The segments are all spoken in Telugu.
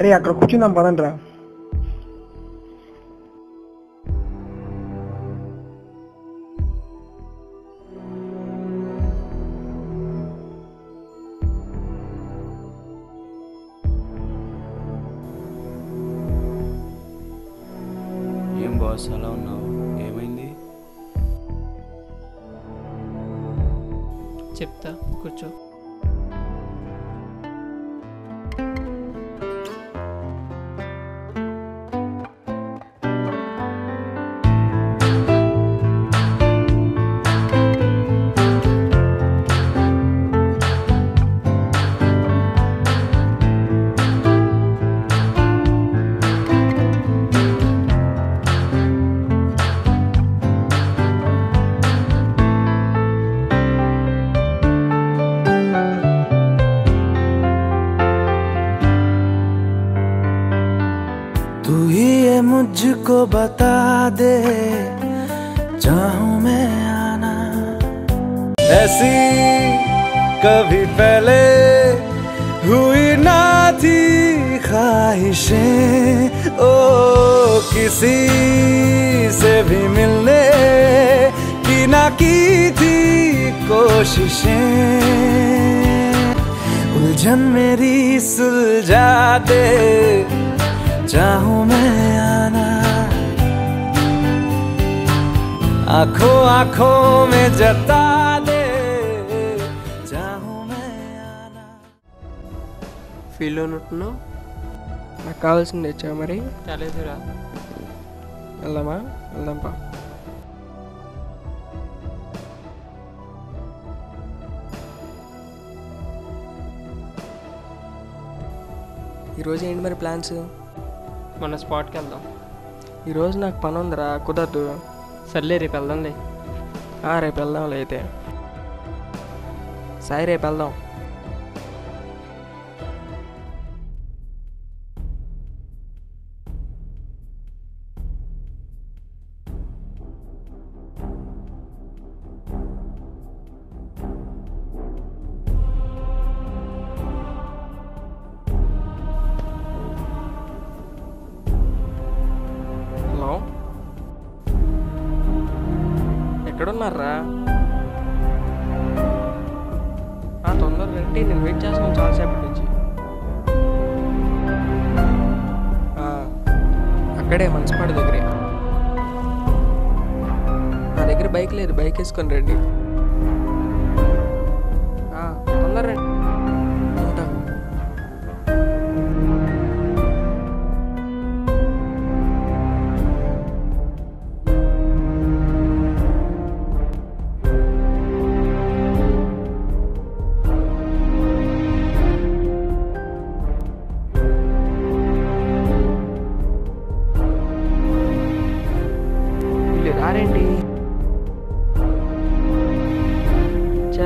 అరే అక్కడ కూర్చుందాం పదండి రా ఏం బాస్ అలా ఉన్నావు ఏమైంది చెప్తా కూర్చో तू ही ये मुझको बता दे चाहूं मैं आना ऐसी कभी पहले हुई ना थी ख्वाहिशें ओ किसी से भी मिलने की ना की थी कोशिशें उलझन मेरी सुलझा दे चाहूं मैं आना आंखों आंखों में जता दे चाहूं मैं आना ఫీల్డ్లో ఉంటున్నావు నాకు కావాల్సింది తెచ్చావు మరి చాలేదురా వెళ్దామా వెళ్దాంపా ఈరోజు ఏంటి మరి ప్లాన్స్ మన స్పాట్కి వెళ్దాం ఈరోజు నాకు పని ఉందిరా కుదరదు సర్లే రేపు వెళ్దాంలే ఆ, రేపు వెళ్దాంలే అయితే సాయి రేపు వెళ్దాం హలో ఎక్కడున్నారా ఆ, తొందరగా రండి నేను వెయిట్ చేస్తున్నాను చాలాసేపటి నుంచి ఆ, అక్కడే మనసుపాడు దగ్గరే నా దగ్గర బైక్ లేదు బైక్ వేసుకొని రండి ఆ, తొందరగా రండి ఉంటా వీళ్ళు రారేంటి చా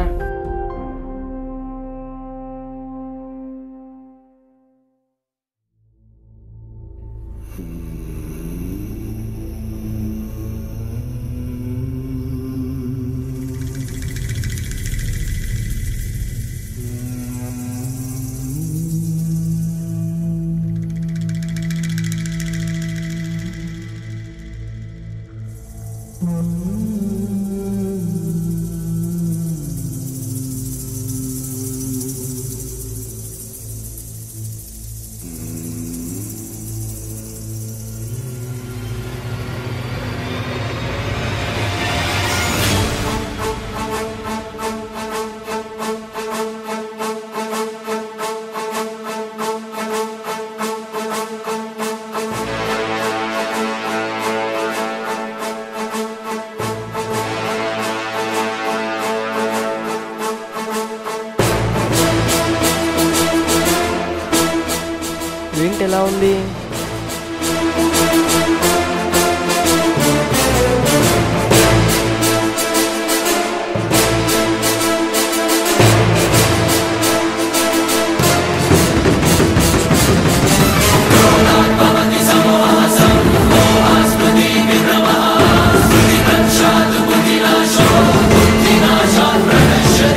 ఏంటి ఎలా ఉంది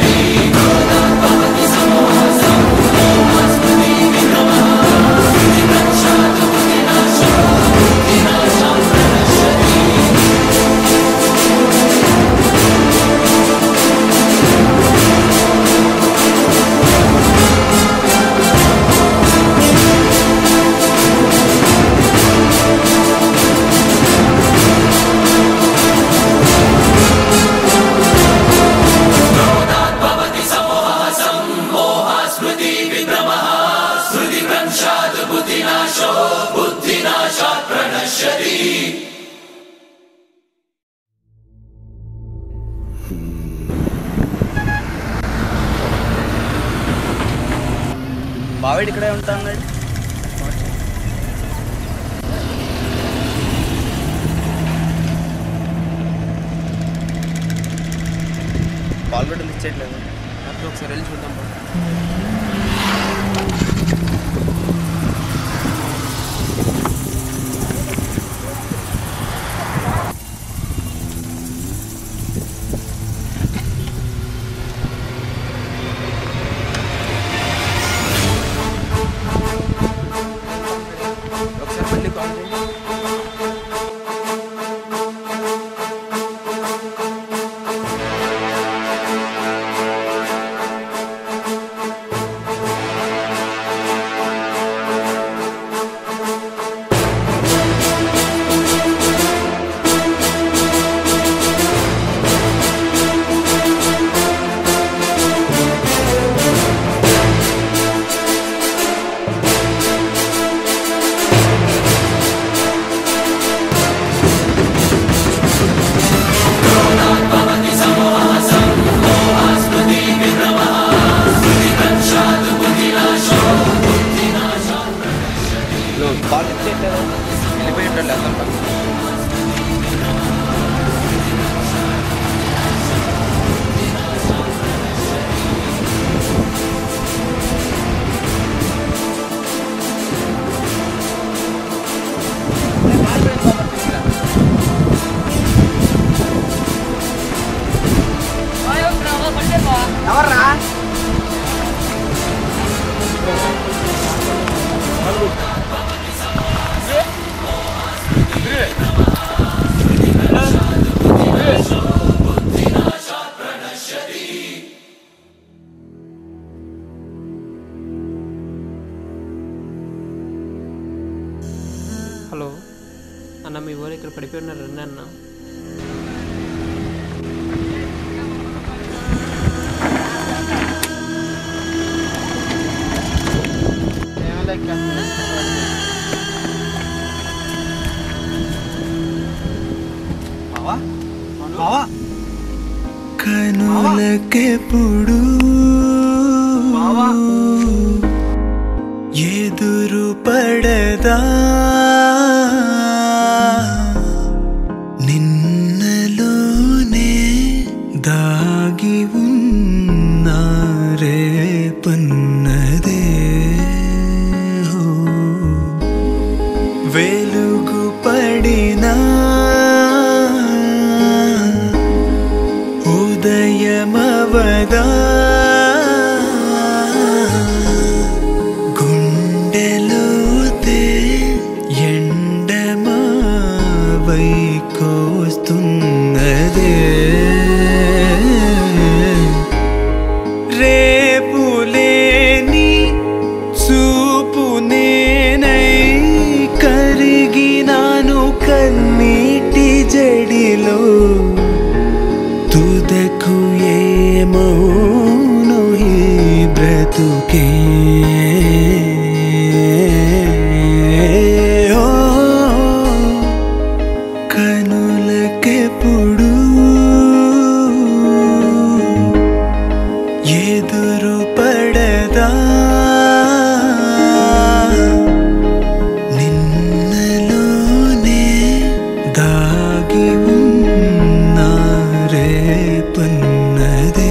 నీ బావేడు ఇక్కడే ఉంటా అన్నాడు కాల్ కూడా లిస్ట్ చేయట్లేదు అప్పుడు ఒకసారి వెళ్ళి చూద్దాం పద. ఒకసారి మళ్ళీ కాల్ చేయండి కాల్ లిస్ట్ చేయట్లేదు వెళ్ళిపోయి ఉంటాడు అందరం పక్కన హలో అన్న మీ ఊరు ఇక్కడ పడిపోయి ఉన్నారు రండి అన్న కనులకెప్పుడు ఎదురు పడదా నిన్నలోనే దాగి ఉన్న రేపన్నదే హో. వెలుగు పడినా ఉదయమవదా గుండెలోతే ఎండమావై కోస్తున్నదే రేపులేని చూపు నేనై కరిగినాను కన్నీటి జడిలో తుదకు ఏమౌను ఈ బ్రతుకే ఓ, కనులకెప్పుడు ఎదురు పడదా నిన్నలోనే దాగి ఉన్న రేపన్నదే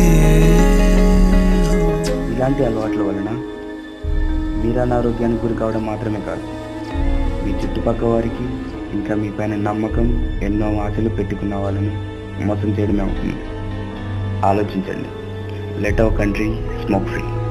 ఇలాంటి అలవాట్ల వలన మీరు అనారోగ్యానికి గురి కావడం మాత్రమే కాదు మీ చుట్టుపక్కల వారికి ఇంకా మీ పైన నమ్మకం ఎన్నో ఆశలు పెట్టుకున్న వాళ్ళని మోసం చేయడమే అవుతుంది ఆలోచించండి let our country smoke free